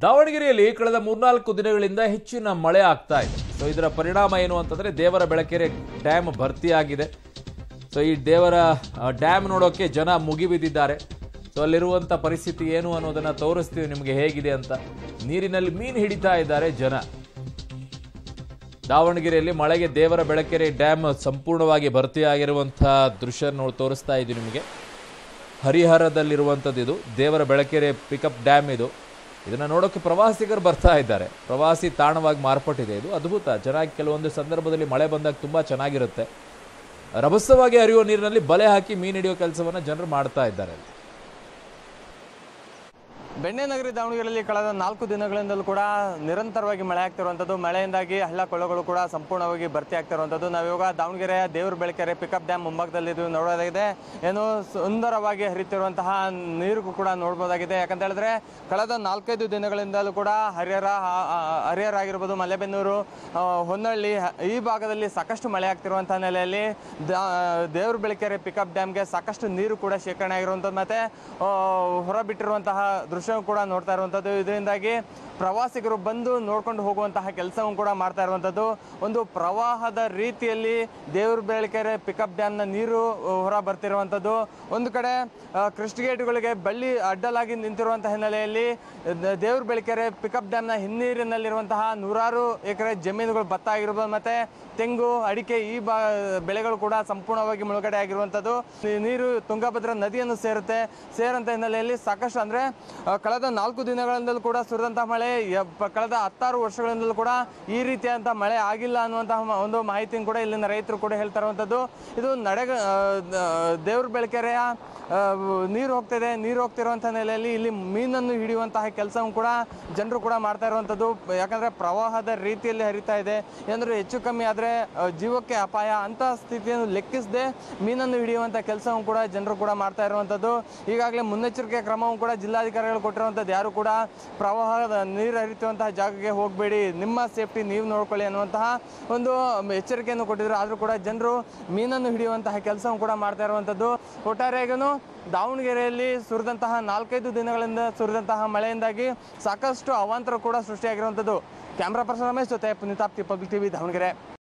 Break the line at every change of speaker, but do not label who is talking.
ದಾವಣಗೆರೆಯಲ್ಲಿ ಕಳೆದ ಮೂರ್ನಾಲ್ಕು ದಿನಗಳಿಂದ ಹೆಚ್ಚಿನ ಮಳೆ ಆಗ್ತಾ ಇದೆ ಸೊ ಇದರ ಪರಿಣಾಮ ಏನು ಅಂತಂದ್ರೆ ದೇವರ ಬೆಳಕೆರೆ ಡ್ಯಾಮ್ ಭರ್ತಿಯಾಗಿದೆ ಸೊ ಈ ದೇವರ ಆ, ಡ್ಯಾಮ್ ನೋಡೋಕೆ ಜನ ಮುಗಿಬಿದ್ದಿದ್ದಾರೆ ಸೊ ಅಲ್ಲಿರುವಂಥ ಪರಿಸ್ಥಿತಿ ಏನು ಅನ್ನೋದನ್ನ ತೋರಿಸ್ತೀವಿ ನಿಮಗೆ ಹೇಗಿದೆ ಅಂತ ನೀರಿನಲ್ಲಿ ಮೀನು ಹಿಡಿತಾ ಇದ್ದಾರೆ ಜನ ದಾವಣಗೆರೆಯಲ್ಲಿ ಮಳೆಗೆ ದೇವರ ಬೆಳಕೆರೆ ಡ್ಯಾಮ್ ಸಂಪೂರ್ಣವಾಗಿ ಭರ್ತಿಯಾಗಿರುವಂತಹ ದೃಶ್ಯ ನೋಡಿ ತೋರಿಸ್ತಾ ಇದ್ದೀವಿ ನಿಮಗೆ ಹರಿಹರದಲ್ಲಿರುವಂಥದ್ದು ಇದು ದೇವರ ಬೆಳಕೆರೆ ಪಿಕಪ್ ಡ್ಯಾಮ್ ಇದು ಇದನ್ನು ನೋಡೋಕೆ ಪ್ರವಾಸಿಗರು ಬರ್ತಾ ಇದ್ದಾರೆ ಪ್ರವಾಸಿ ತಾಣವಾಗಿ ಮಾರ್ಪಟ್ಟಿದೆ ಇದು ಅದ್ಭುತ ಚೆನ್ನಾಗಿ ಕೆಲವೊಂದು ಸಂದರ್ಭದಲ್ಲಿ ಮಳೆ ಬಂದಾಗ ತುಂಬ ಚೆನ್ನಾಗಿರುತ್ತೆ ರಭಸವಾಗಿ ಹರಿಯುವ ನೀರಿನಲ್ಲಿ ಬಲೆ ಹಾಕಿ ಮೀನು ಹಿಡಿಯೋ ಕೆಲಸವನ್ನು ಜನರು ಮಾಡ್ತಾ ಇದ್ದಾರೆ
ಬೆಣ್ಣೆನಗರಿ ದಾವಣಗೆರೆಯಲ್ಲಿ ಕಳೆದ ನಾಲ್ಕು ದಿನಗಳಿಂದಲೂ ಕೂಡ ನಿರಂತರವಾಗಿ ಮಳೆ ಆಗ್ತಿರುವಂಥದ್ದು ಮಳೆಯಿಂದಾಗಿ ಹಳ್ಳ ಕೊಳ್ಳಗಳು ಕೂಡ ಸಂಪೂರ್ಣವಾಗಿ ಭರ್ತಿ ಆಗ್ತಿರುವಂಥದ್ದು ನಾವಿವಾಗ ದಾವಣಗೆರೆಯ ದೇವ್ರ ಬೆಳಕೆರೆ ಪಿಕಪ್ ಡ್ಯಾಮ್ ಮುಂಭಾಗದಲ್ಲಿ ಇದು ನೋಡೋದಾಗಿದೆ ಏನು ಸುಂದರವಾಗಿ ಹರಿತಿರುವಂತಹ ನೀರು ಕೂಡ ನೋಡ್ಬೋದಾಗಿದೆ ಯಾಕಂತ ಹೇಳಿದ್ರೆ ಕಳೆದ ನಾಲ್ಕೈದು ದಿನಗಳಿಂದಲೂ ಕೂಡ ಹರಿಹರ ಆ- ಆ- ಹರಿಹರ ಆಗಿರ್ಬೋದು ಮಲೆಬೆನ್ನೂರು ಆ, ಹೊನ್ನಳ್ಳಿ ಹ- ಈ ಭಾಗದಲ್ಲಿ ಸಾಕಷ್ಟು ಮಳೆ ಆಗ್ತಿರುವಂತಹ ನೆಲೆಯಲ್ಲಿ ದಾ- ದೇವ್ರ ಬೆಳಕೆರೆ ಪಿಕಪ್ ಡ್ಯಾಮ್ಗೆ ಸಾಕಷ್ಟು ನೀರು ಕೂಡ ಶೇಖರಣೆ ಆಗಿರುವಂಥದ್ದು ಮತ್ತೆ ಆ, ಹೊರಬಿಟ್ಟಿರುವಂತಹ ದೃಶ್ಯ ಕೂಡ ನೋಡ್ತಾ ಇರುವಂಥದ್ದು ಇದರಿಂದಾಗಿ ಪ್ರವಾಸಿಗರು ಬಂದು ನೋಡ್ಕೊಂಡು ಹೋಗುವಂತಹ ಕೆಲಸವೂ ಕೂಡ ಮಾಡ್ತಾ ಇರುವಂಥದ್ದು ಒಂದು ಪ್ರವಾಹದ ರೀತಿಯಲ್ಲಿ ದೇವ್ರ ಬೆಳಕೆರೆ ಪಿಕಪ್ ಡ್ಯಾಮ್ನ ನೀರು ಆ, ಹೊರ ಬರ್ತಿರುವಂಥದ್ದು ಒಂದು ಕಡೆ ಆ, ಕ್ರಿಸ್ಟ್ ಗೇಟ್ಗಳಿಗೆ ಬಳ್ಳಿ ಅಡ್ಡಲಾಗಿ ನಿಂತಿರುವಂತಹ ಹಿನ್ನೆಲೆಯಲ್ಲಿ ದ- ದೇವ್ರ ಬೆಳಕೆರೆ ಪಿಕಪ್ ಡ್ಯಾಮ್ನ ಹಿನ್ನೀರಿನಲ್ಲಿರುವಂತಹ ನೂರಾರು ಎಕರೆ ಜಮೀನುಗಳು ಭತ್ತ ಆಗಿರ್ಬೋದು ಮತ್ತೆ ತೆಂಗು ಅಡಿಕೆ ಈ ಬಾ ಬೆಳೆಗಳು ಕೂಡ ಸಂಪೂರ್ಣವಾಗಿ ಮುಳುಗಡೆ ಆಗಿರುವಂಥದ್ದು ಈ ನೀರು ತುಂಗಭದ್ರಾ ನದಿಯನ್ನು ಸೇರುತ್ತೆ ಸೇರಂತ ಹಿನ್ನೆಲೆಯಲ್ಲಿ ಸಾಕಷ್ಟು ಅಂದ್ರೆ ಆ, ಕಳೆದ ನಾಲ್ಕು ದಿನಗಳಿಂದಲೂ ಕೂಡ ಸುರಿದಂತಹ ಮಳೆ ಯ- ಪ- ಕಳೆದ ಹತ್ತಾರು ವರ್ಷಗಳಿಂದಲೂ ಕೂಡ ಈ ರೀತಿಯಾದಂಥ ಮಳೆ ಆಗಿಲ್ಲ ಅನ್ನುವಂತಹ ಮ- ಒಂದು ಮಾಹಿತಿಯನ್ನು ಕೂಡ ಇಲ್ಲಿನ ರೈತರು ಕೂಡ ಹೇಳ್ತಾ ಇರುವಂಥದ್ದು ಇದು ನಡೆಗ ಆ, ದ- ದೇವ್ರ ಬೆಳಕೆರೆಯ ಆ, ನೀರು ಹೋಗ್ತಿದೆ ನೀರು ಹೋಗ್ತಿರುವಂಥ ನೆಲೆಯಲ್ಲಿ ಇಲ್ಲಿ ಮೀನನ್ನು ಹಿಡಿಯುವಂತಹ ಕೆಲಸವನ್ನು ಕೂಡ ಜನರು ಕೂಡ ಮಾಡ್ತಾ ಇರುವಂಥದ್ದು ಯಾಕಂದ್ರೆ ಪ್ರವಾಹದ ರೀತಿಯಲ್ಲಿ ಹರಿತಾ ಇದೆ ಏನಾದರೂ ಹೆಚ್ಚು ಕಮ್ಮಿ ಆದರೆ ಜೀವಕ್ಕೆ ಅಪಾಯ ಅಂತ ಸ್ಥಿತಿಯನ್ನು ಲೆಕ್ಕಿಸದೆ ಮೀನನ್ನು ಹಿಡಿಯುವಂಥ ಕೆಲಸವನ್ನು ಕೂಡ ಜನರು ಕೂಡ ಮಾಡ್ತಾ ಇರುವಂಥದ್ದು ಈಗಾಗಲೇ ಮುನ್ನೆಚ್ಚರಿಕೆ ಕ್ರಮವನ್ನು ಕೂಡ ಜಿಲ್ಲಾಧಿಕಾರಿಗಳು ಕೊಟ್ಟಿರುವಂಥದ್ದು ಯಾರು ಕೂಡ ಪ್ರವಾಹದ ನೀರು ಹರಿಯುವಂತಹ ಜಾಗಕ್ಕೆ ಹೋಗಬೇಡಿ ನಿಮ್ಮ ಸೇಫ್ಟಿ ನೀವು ನೋಡ್ಕೊಳ್ಳಿ ಅನ್ನುವಂತಹ ಒಂದು ಎಚ್ಚರಿಕೆಯನ್ನು ಕೊಟ್ಟಿದ್ರು ಆದರೂ ಕೂಡ ಜನರು ಮೀನನ್ನು ಹಿಡಿಯುವಂತಹ ಕೆಲಸವನ್ನು ಕೂಡ ಮಾಡ್ತಾ ಇರುವಂಥದ್ದು ಒಟ್ಟಾರೆಯಾಗೂ ದಾವಣಗೆರೆಯಲ್ಲಿ ಸುರಿದಂತಹ ನಾಲ್ಕೈದು ದಿನಗಳಿಂದ ಸುರಿದಂತಹ ಮಳೆಯಿಂದಾಗಿ ಸಾಕಷ್ಟು ಅವಾಂತರ ಕೂಡ ಸೃಷ್ಟಿಯಾಗಿರುವಂಥದ್ದು ಕ್ಯಾಮ್ರಾ ಪರ್ಸನ್ ರಮೇಶ್ ಜೊತೆ ಪುನೀತಾಪ್ತಿ ಪಬ್ಲಿಕ್ ಟಿವಿ ದಾವಣಗೆರೆ